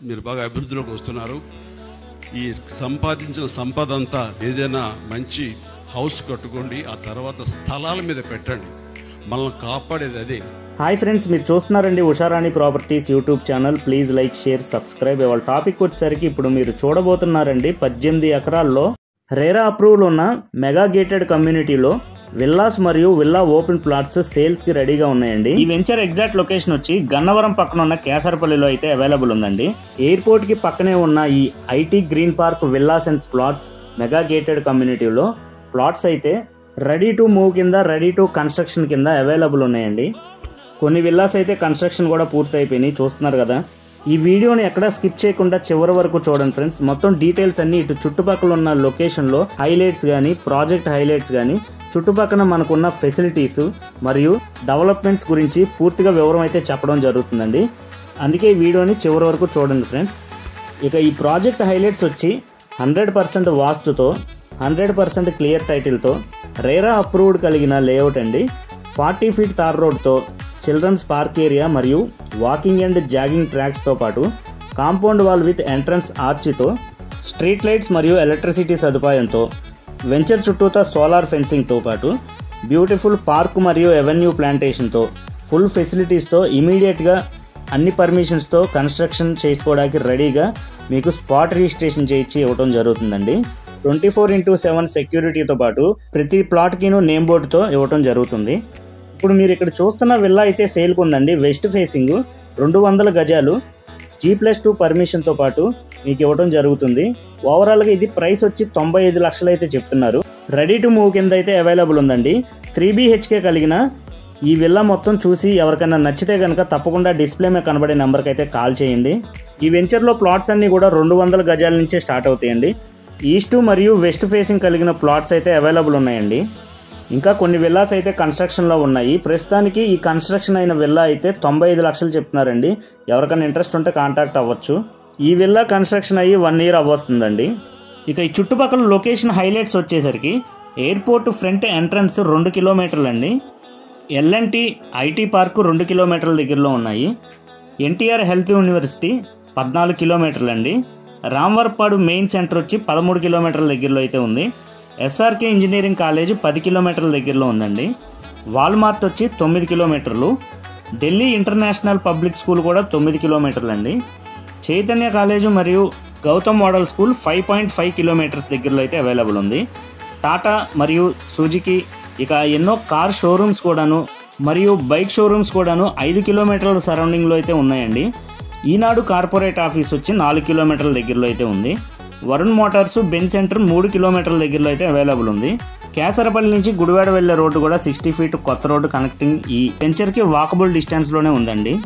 మీరు బాగా అభివృద్ధిలోకి వస్తున్నారు ఈ సంపాదించిన సంపద అంతా ఏదైనా మంచి హౌస్ కట్టుకోండి ఆ తర్వాత స్థలాల మీద పెట్టండి మనల్ని కాపాడేది అదే హాయ్ ఫ్రెండ్స్ మీరు చూస్తున్నారండి Usharani properties YouTube channel please like share subscribe ఇవాళ టాపిక్ వచ్చేసరికి ఇప్పుడు మీరు చూడబోతున్నారండి పద్దెనిమిది ఎకరాల్లో రేరా అప్రూవల్ ఉన్న మెగా గేటెడ్ కమ్యూనిటీలో విల్లాస్ మరియు విల్లా ఓపెన్ ప్లాట్స్ సేల్స్ కి రెడీగా ఉన్నాయండి ఈ వెంచర్ ఎగ్జాక్ట్ లొకేషన్ వచ్చి గన్నవరం పక్కన ఉన్న కేసరపల్లిలో అయితే అవైలబుల్ ఉందండి ఎయిర్పోర్ట్ కి పక్కనే ఉన్న ఈ IT green park villas and plots mega gated కమ్యూనిటీలో ప్లాట్స్ అయితే రెడీ టు మూవ్ కింద రెడీ టు కన్స్ట్రక్షన్ కింద అవైలబుల్ ఉన్నాయండి కొన్ని విల్లాస్ అయితే కన్స్ట్రక్షన్ కూడా పూర్తయిపోయినాయి చూస్తున్నారు కదా ఈ వీడియోని ఎక్కడ స్కిప్ చేయకుండా చివరి వరకు చూడండి ఫ్రెండ్స్ మొత్తం డీటెయిల్స్ అన్ని ఇటు చుట్టుపక్కల ఉన్న లొకేషన్లో హైలైట్స్ కానీ ప్రాజెక్ట్ హైలైట్స్ కానీ చుట్టుపక్కల మనకున్న ఫెసిలిటీస్ మరియు డెవలప్మెంట్స్ గురించి పూర్తిగా వివరం అయితే చెప్పడం జరుగుతుందండి అందుకే ఈ వీడియోని చివరి వరకు చూడండి ఫ్రెండ్స్ ఇక ఈ ప్రాజెక్ట్ హైలైట్స్ వచ్చి హండ్రెడ్ పర్సెంట్ వాస్తుతో హండ్రెడ్ పర్సెంట్ క్లియర్ టైటిల్తో రేరా అప్రూవ్డ్ కలిగిన లేఅవుట్ అండి ఫార్టీ ఫీట్ తార్ రోడ్తో చిల్డ్రన్స్ పార్క్ ఏరియా మరియు వాకింగ్ అండ్ జాగింగ్ ట్రాక్స్తో పాటు కాంపౌండ్ వాల్ విత్ ఎంట్రన్స్ ఆర్చితో స్ట్రీట్ లైట్స్ మరియు ఎలక్ట్రిసిటీ సదుపాయంతో వెంచర్ చుట్టూతా సోలార్ ఫెన్సింగ్తో పాటు బ్యూటిఫుల్ పార్క్ మరియు ఎవెన్యూ ప్లాంటేషన్తో ఫుల్ ఫెసిలిటీస్తో ఇమీడియట్గా అన్ని పర్మిషన్స్తో కన్స్ట్రక్షన్ చేసుకోవడానికి రెడీగా మీకు స్పాట్ రిజిస్ట్రేషన్ చేయించి ఇవ్వడం జరుగుతుందండి ట్వంటీ ఫోర్ ఇంటూ సెవెన్ సెక్యూరిటీతో పాటు ప్రతి ప్లాట్కిను నేమ్ బోర్డుతో ఇవ్వడం జరుగుతుంది ఇప్పుడు మీరు ఇక్కడ చూస్తున్న విల్లా అయితే సేల్కి ఉందండి వెస్ట్ ఫేసింగ్ రెండు వందల గజాలు జీ ప్లస్ టూ పర్మిషన్తో పాటు మీకు ఇవ్వడం జరుగుతుంది ఓవరాల్గా ఇది ప్రైస్ వచ్చి తొంభై ఐదు లక్షలు అయితే చెప్తున్నారు రెడీ టు మూవ్ కింద అయితే అవైలబుల్ ఉందండి త్రీ బీహెచ్కే కలిగిన ఈ విల్లా మొత్తం చూసి ఎవరికైనా నచ్చితే కనుక తప్పకుండా డిస్ప్లే మీద కనబడే నెంబర్కి అయితే కాల్ చేయండి ఈ వెంచర్లో ప్లాట్స్ అన్నీ కూడా రెండు వందల గజాల నుంచే స్టార్ట్ అవుతాయండి ఈస్ట్ మరియు వెస్ట్ ఫేసింగ్ కలిగిన ప్లాట్స్ అయితే అవైలబుల్ ఉన్నాయండి ఇంకా కొన్ని విల్లాస్ అయితే కన్స్ట్రక్షన్లో ఉన్నాయి ప్రస్తుతానికి ఈ కన్స్ట్రక్షన్ అయిన విల్లా అయితే తొంభై ఐదు లక్షలు చెప్తున్నారండి ఎవరికైనా ఇంట్రెస్ట్ ఉంటే కాంటాక్ట్ అవ్వచ్చు ఈ విల్లా కన్స్ట్రక్షన్ అయ్యి వన్ ఇయర్ అవ్వస్తుందండి ఇక ఈ చుట్టుపక్కల లొకేషన్ హైలైట్స్ వచ్చేసరికి ఎయిర్పోర్ట్ ఫ్రంట్ ఎంట్రన్స్ రెండు కిలోమీటర్లు అండి ఎల్ఎన్టీ ఐటీ పార్కు రెండు కిలోమీటర్ల దగ్గరలో ఉన్నాయి ఎన్టీఆర్ హెల్త్ యూనివర్సిటీ పద్నాలుగు కిలోమీటర్లు అండి రామ్వర్పాడు మెయిన్ సెంటర్ వచ్చి పదమూడు కిలోమీటర్ల దగ్గరలో అయితే ఉంది ఎస్ఆర్కే ఇంజనీరింగ్ కాలేజ్ పది కిలోమీటర్ల దగ్గరలో ఉందండి వాల్మార్ట్ వచ్చి తొమ్మిది కిలోమీటర్లు ఢిల్లీ ఇంటర్నేషనల్ పబ్లిక్ స్కూల్ కూడా తొమ్మిది కిలోమీటర్లు అండి చైతన్య కాలేజు మరియు Gautam model school five point five kilometres దగ్గరలో అయితే అవైలబుల్ ఉంది టాటా మరియు సుజుకి ఇక ఎన్నో కార్ షోరూమ్స్ కూడాను మరియు బైక్ షోరూమ్స్ కూడాను ఐదు కిలోమీటర్ల సరౌండింగ్లో అయితే ఉన్నాయండి ఈనాడు కార్పొరేట్ ఆఫీస్ వచ్చి నాలుగు కిలోమీటర్ల దగ్గరలో అయితే ఉంది వరుణ్ మోటార్స్ బెన్ సెంటర్ మూడు కిలోమీటర్ల దగ్గరలో అయితే అవైలబుల్ ఉంది కేసరపల్లి నుంచి గుడివాడ వెళ్లే రోడ్డు కూడా సిక్స్టీ ఫీట్ కొత్త రోడ్డు కనెక్టింగ్ ఈ వెంచర్కి వాకబుల్ డిస్టెన్స్లోనే ఉందండి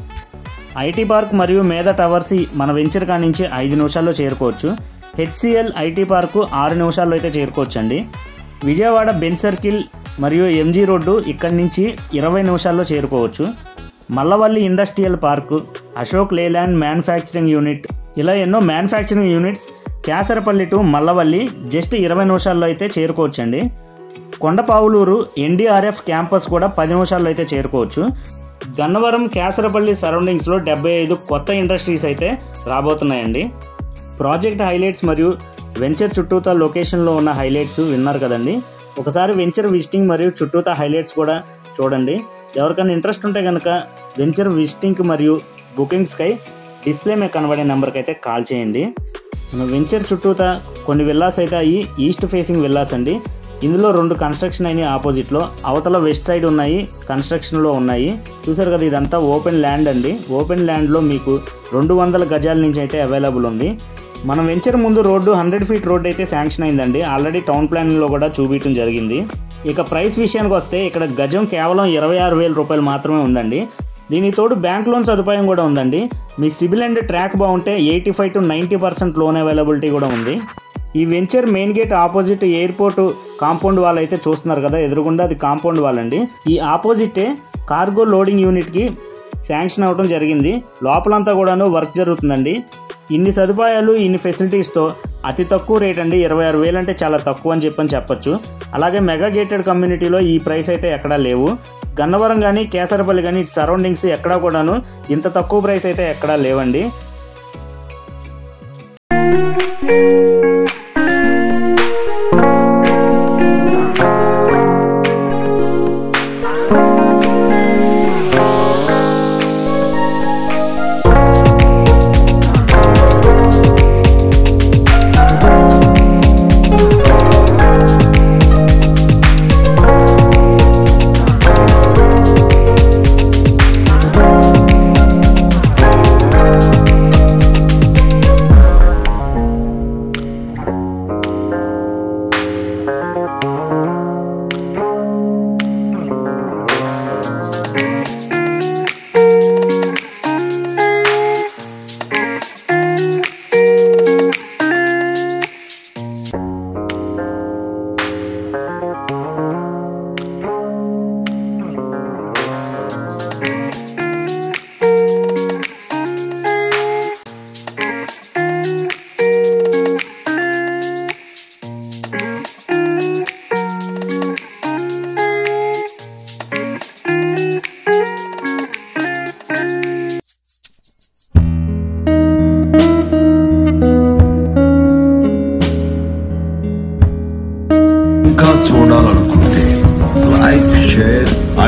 ఐటీ పార్క్ మరియు మేధా టవర్స్ ఈ మన వెంచర్ కానించి ఐదు నిమిషాల్లో చేరుకోవచ్చు హెచ్సిఎల్ ఐటీ పార్కు ఆరు నిమిషాల్లో అయితే చేరుకోవచ్చండి విజయవాడ బెన్ సర్కిల్ మరియు ఎంజీ రోడ్డు ఇక్కడి నుంచి ఇరవై నిమిషాల్లో చేరుకోవచ్చు Mallavalli industrial park Ashok Leyland manufacturing unit ఇలా ఎన్నో manufacturing units Kesarapalli to Mallavalli just ఇరవై నిమిషాల్లో అయితే చేరుకోవచ్చండి కొండపావులూరు ఎన్డీఆర్ఎఫ్ క్యాంపస్ కూడా పది నిమిషాల్లో అయితే చేరుకోవచ్చు గన్నవరం కేసరపల్లి సరౌండింగ్స్లో డెబ్బై ఐదు కొత్త ఇండస్ట్రీస్ అయితే రాబోతున్నాయండి ప్రాజెక్ట్ హైలైట్స్ మరియు వెంచర్ చుట్టూతా లొకేషన్లో ఉన్న హైలైట్స్ విన్నారు కదండి ఒకసారి వెంచర్ విజిటింగ్ మరియు చుట్టూతా హైలైట్స్ కూడా చూడండి ఎవరికైనా ఇంట్రెస్ట్ ఉంటే కనుక వెంచర్ విజిటింగ్ మరియు బుకింగ్స్కై డిస్ప్లే మీద కనబడే నెంబర్కి అయితే కాల్ చేయండి మన వెంచర్ చుట్టూతా కొన్ని విల్లాస్ అయితే అయ్యి ఈస్ట్ ఫేసింగ్ విల్లాస్ అండి ఇందులో రెండు కన్స్ట్రక్షన్ అయినాయి ఆపోజిట్లో అవతల వెస్ట్ సైడ్ ఉన్నాయి కన్స్ట్రక్షన్లో ఉన్నాయి చూసారు కదా ఇదంతా ఓపెన్ ల్యాండ్ అండి ఓపెన్ ల్యాండ్లో మీకు రెండు వందల గజాల నుంచి అయితే అవైలబుల్ ఉంది మనం వెంచర్ ముందు రోడ్డు హండ్రెడ్ ఫీట్ రోడ్ అయితే శాంక్షన్ అయిందండి ఆల్రెడీ టౌన్ ప్లాన్లో కూడా చూపించడం జరిగింది ఇక ప్రైస్ విషయానికి వస్తే ఇక్కడ గజం కేవలం ఇరవై ఆరు వేల రూపాయలు మాత్రమే ఉందండి దీనికి తోడు బ్యాంక్ లోన్ సదుపాయం కూడా ఉందండి మీ సిబిల్ అండ్ ట్రాక్ బాగుంటే eighty five to ninety percent loan availability కూడా ఉంది ఈ venture main gate opposite airport compound wall అయితే చూస్తున్నారు కదా ఎదురుగుండా అది కాంపౌండ్ వాల్ అండి ఈ ఆపోజిటే కార్గో లోడింగ్ యూనిట్కి శాంక్షన్ అవ్వడం జరిగింది లోపలంతా కూడాను వర్క్ జరుగుతుందండి ఇన్ని సదుపాయాలు ఇన్ని ఫెసిలిటీస్తో అతి తక్కువ రేట్ అండి ఇరవై ఆరు వేలు అంటే చాలా తక్కువ అని చెప్పని చెప్పొచ్చు అలాగే మెగా గేటెడ్ కమ్యూనిటీలో ఈ ప్రైస్ అయితే ఎక్కడా లేవు గన్నవరం కానీ కేసరపల్లి కానీ సరౌండింగ్స్ ఎక్కడా కూడాను ఇంత తక్కువ ప్రైస్ అయితే ఎక్కడా లేవండి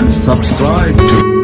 subscribe to